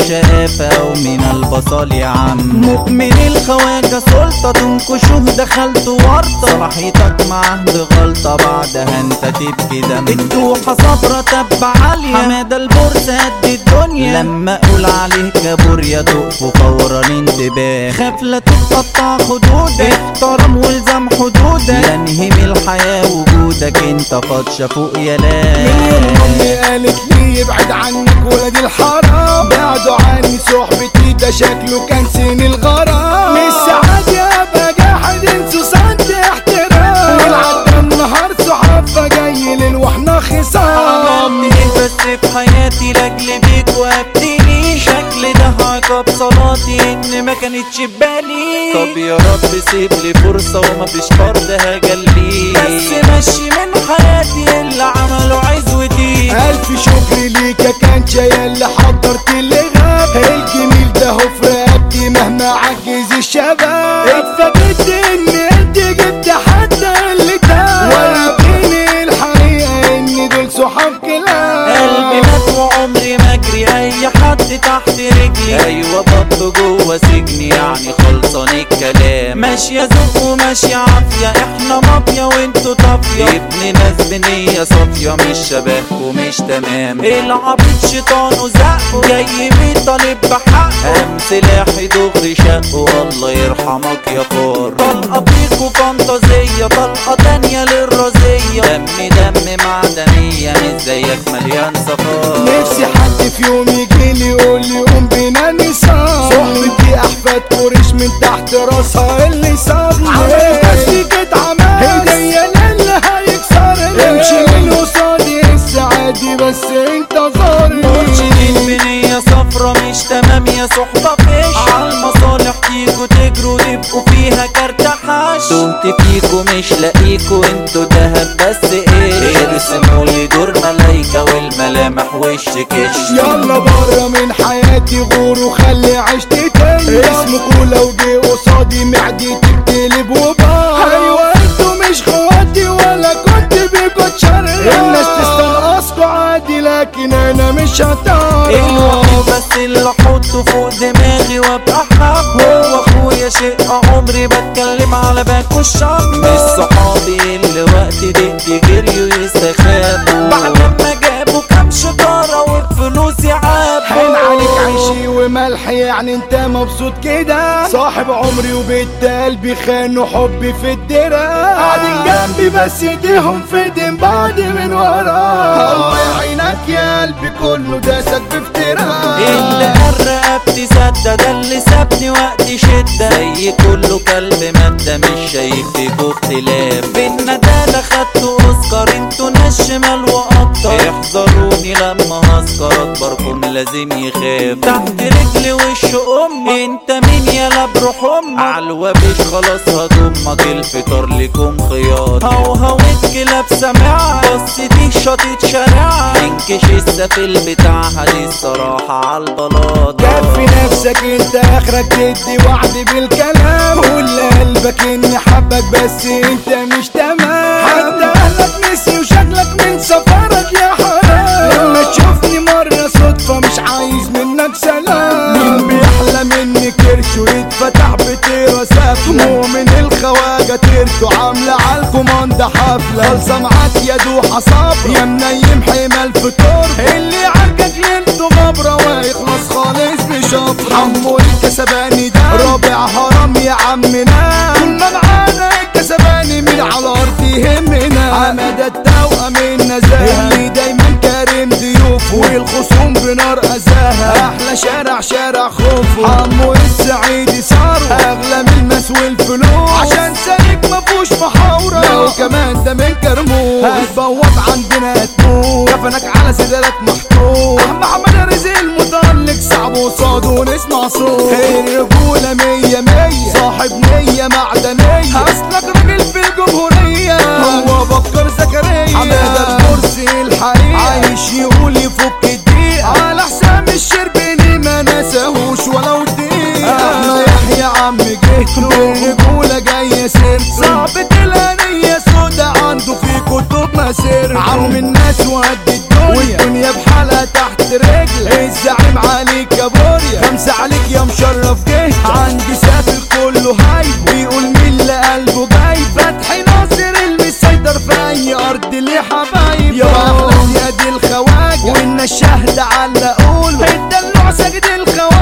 الشقافة أو من البصل يا عم مؤمن الخواجة سلطة تنكشه دخلت ورطة صلاحيتك معاه بغلطة بعدها انت تبكي دم الدوحة صبرة تبع عالية حمادة البورصة قد الدنيا لما اقول عليه كابوريا تقف فورا انتباه خاف لا تتقطع خدودك احترم والزم حدودك لا نهمي الحياة وجودك انت فاضشة فوق يا مليون امي لا قالت لي ابعد عنك ولد الحرام بعدوا عني صحبتي ده شكله كان سن الغرام مش سعادة ابقى جاحد انسوا سعد احترام والعدى النهار صحاب فجاي ليل واحنا خصام عملت ايه بس في حياتي لاجل بيك وابتلي شكل ده عقاب صلاتي ان ما كانتش ببالي طب يا رب سيب لي فرصة وما فيش فرد هجلي بس مشي من حياتي اللي عملوا عزوتي ألف شكر ليك يا كانشا يا اللي حضرت اللي غاب الجميل ده هو في رقبتي مهما عجز الشباب اتفاجئت ان انت جبت حتى اللي تاب وريتني الحقيقة ان دول صحاب كلاب قلبي مات وعمري ما اجري اي حد تحت رجلي ايوه بط جوه سجني يعني خلصان الكلام ماشية ذوق وماشية عافية احنا مافيا وانتوا طافية ابن ناس بنية صافية مش شباب ومش تمام العبيط شيطان وزقه جاي بيطالب بحقه قام سلاحي دغري شقه والله يرحمك يا فار طلقة فيكو فانتازية طلقة تانية للرازية دم دم معدنية مش زيك مليان صفار نفسي حد في يوم يجيلي يقول لي قوم بينا نصاب صحبتي احفاد قريش من تحت راسها اللي صابني عملت تسليكة عمال هدية للي هيكسرني امشي من قصادي السعادي بس انت مرشدين ظهري بنية صفرة مش تمام يا صحبة فيش عالمصالح تيجوا تجروا تبقوا فيها كارت حش تهت فيكوا مش لاقيكوا انتوا دهب بس ايه ارسموا لي دور ملايكة والملامح وش كش يلا بره من حياتي غور وخلي عيشتي تاني اسمكوا لو جه قصادي معدتي بتقلب وبار ايوه انتوا مش خواتي ولا كنت بيكوا اتشرق الناس تستنقصكوا عادي لكن انا مش الوحيد هتعرف بس اللي احطه فوق دماغي وابقى حب هو اخويا شيء عمري بتكلم على باكو الشعب مش صحابي اللي وقت ضدي جريوا يستخافوا بعد ما جابوا كام شطارة والفلوس يعابوا حين عليك عيشي وملحي يعني انت مبسوط كده صاحب عمري وبيت قلبي خانوا حبي في الدرا قاعدين جنبي بس ايديهم في ايدين بعض من ورا الله يعينك يا قلبي كله داسك بافتراء اللي قال رقبتي سدة ده اللي سابني وقت شدة زي كله كلب مادة مش شايف فيكوا اختلاف بالندالة خدتوا اوسكار انتوا ناس شمال واكتر احذروني لما هسكر اكبركم لازم يخاف تحت رجلي وش امك انت مين يلا بروح امك عالوابش خلاص هضمك الفطار لكم خياط هو هوت كلاب سماعة بص دي شاطت شارعة انكش السفل بتاعها دي الصراحة عالبلاط كفي نفسك انت اخرك تدي وعد بالكلام قول لقلبك اني حبك بس انت مش تمام حتى اهلك نسي وشكلك من سفرك يا حرام لما تشوفني مرة صدفة مش عايز منك سلام مين بيحلم ان كرش ويتفتح بطيرة سافلة مؤمن الخواجة تركوا عاملة عالكوماندا حفلة خالصة معاك يا دوحة صبر يا منيم حمال فطور اللي عرجك ليلته غبرة ويخلص خالص بشفرة حمو الكسباني ده رابع هرم يا عمنا كنا معانا الكسباني من على الارض يهمنا عمد التوأم النزاهة اللي دايما كريم ضيوفه والخصوم بنار اذاها احلى شارع شارع خوفه حمو السعيدي صار اغلى من المس والفلوس عشان سالك مفوش محاورة لو كمان ده من كرموس هتبوط عندنا تموت كفنك على صدرك محطوط محمد رزق المتألق صعب وصاد ونسمع صوت الرجولة مية مية صاحب نية معدنية اصلك راجل في الجمهورية هو بكر زكريا حمادة الكرسي الحقيقة عايش يقول يفك الدقيقة على حسام الشربيني ما نساهوش ولو دقيقة احنا يحيى عم جهته الرجولة جاية سير صعب الانية سودا عنده في كتب مسير عم الناس وقد الدنيا والدنيا بحالها تحت رجل الزعيم عليك كابوريا خمسة عليك يا مشرف جه عندي سافر كله هايب بيقول مين اللي قلبه جايب فتحي ناصر المسيطر في اي ارض ليه حبايب يا احلى زياد الخواجة وان الشهد على قوله الدلوع سجد الخواجة